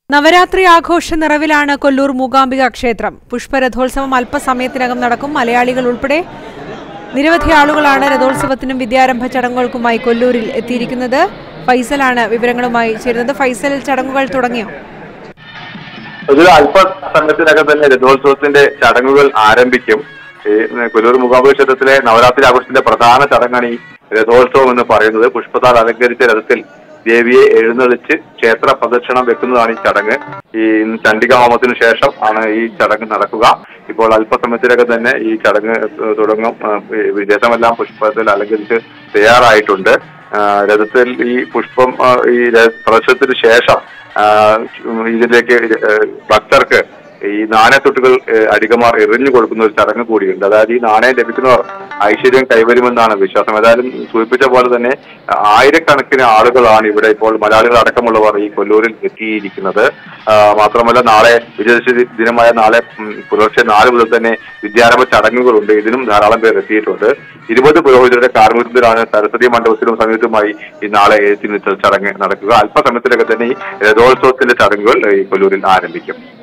നവരാത്രി ആഘോഷ നിറവിലാണ് കൊല്ലൂർ മൂകാംബിക ക്ഷേത്രം പുഷ്പരഥോത്സവം അല്പസമയത്തിനകം നടക്കും മലയാളികൾ ഉൾപ്പെടെ നിരവധി ആളുകളാണ് രഥോത്സവത്തിനും വിദ്യാരംഭ ചടങ്ങുകൾക്കുമായി കൊല്ലൂരിൽ എത്തിയിരിക്കുന്നത് ഫൈസലാണ് വിവരങ്ങളുമായി ചേരുന്നത് ഫൈസൽ ചടങ്ങുകൾ തുടങ്ങിയോ ഒരു അല്പസമയത്തിനകം തന്നെ രഥോത്സവത്തിന്റെ ചടങ്ങുകൾ ആരംഭിക്കും ഈ കൊല്ലൂർ മൂകാംബിക ക്ഷേത്രത്തിലെ നവരാത്രി ആഘോഷത്തിന്റെ പ്രധാന ചടങ്ങാണ് ഈ രഥോത്സവം എന്ന് പറയുന്നത് പുഷ്പത്താൽ അലങ്കരിച്ച രഥത്തിൽ ദേവിയെ എഴുന്നള്ളിച്ച് ക്ഷേത്ര പ്രദക്ഷിണം വെക്കുന്നതാണ് ഈ ചടങ്ങ് ഈ ചണ്ഡിക ഹോമത്തിനു ശേഷം ആണ് ഈ ചടങ്ങ് നടക്കുക ഇപ്പോൾ അല്പസമയത്തിനകം തന്നെ ഈ ചടങ്ങ് ഏഹ് തുടങ്ങും ഏഹ് ഈ രഥമെല്ലാം പുഷ്പത്തിൽ അലങ്കരിച്ച് തയ്യാറായിട്ടുണ്ട് ആ, രഥത്തിൽ ഈ പുഷ്പം ആ, ഈ ര- പ്രദർശനത്തിന് ശേഷം ആ, ഇതിലേക്ക് ഏഹ് ഭക്തർക്ക് ഈ നാണയത്തൊട്ടുകൾ ഏഹ് അടികമാർ എറിഞ്ഞു കൊടുക്കുന്ന ഒരു ചടങ്ങ് കൂടിയുണ്ട് അതായത് ഈ നാണയം ലഭിക്കുന്നവർ ഐശ്വര്യം കൈവരുമെന്നാണ് വിശ്വാസം ഏതായാലും സൂചിപ്പിച്ച പോലെ തന്നെ ആയിരക്കണക്കിന് ആളുകളാണ് ഇവിടെ ഇപ്പോൾ മലയാളികൾ അടക്കമുള്ളവർ ഈ കൊല്ലൂരിൽ എത്തിയിരിക്കുന്നത് ആ, മാത്രമല്ല നാളെ വിജയദശമി ദിനമായ നാളെ ഉം, പുലർച്ചെ നാല് മുതൽ തന്നെ വിദ്യാരംഭ ചടങ്ങുകളുണ്ട് ഇതിനും ധാരാളം പേർ എത്തിയിട്ടുണ്ട് ഇരുപത് പുരോഹിതരുടെ കാർമ്മികത്തിലാണ് സരസ്വതി മണ്ഡപത്തിലും സമീപത്തുമായി ഈ നാളെ എഴുത്തിനിത്തൽ ചടങ്ങ് നടക്കുക അല്പസമയത്തിലൊക്കെ തന്നെ ഈ രഥോത്സവത്തിന്റെ ചടങ്ങുകൾ ഈ കൊല്ലൂരിൽ ആരംഭിക്കും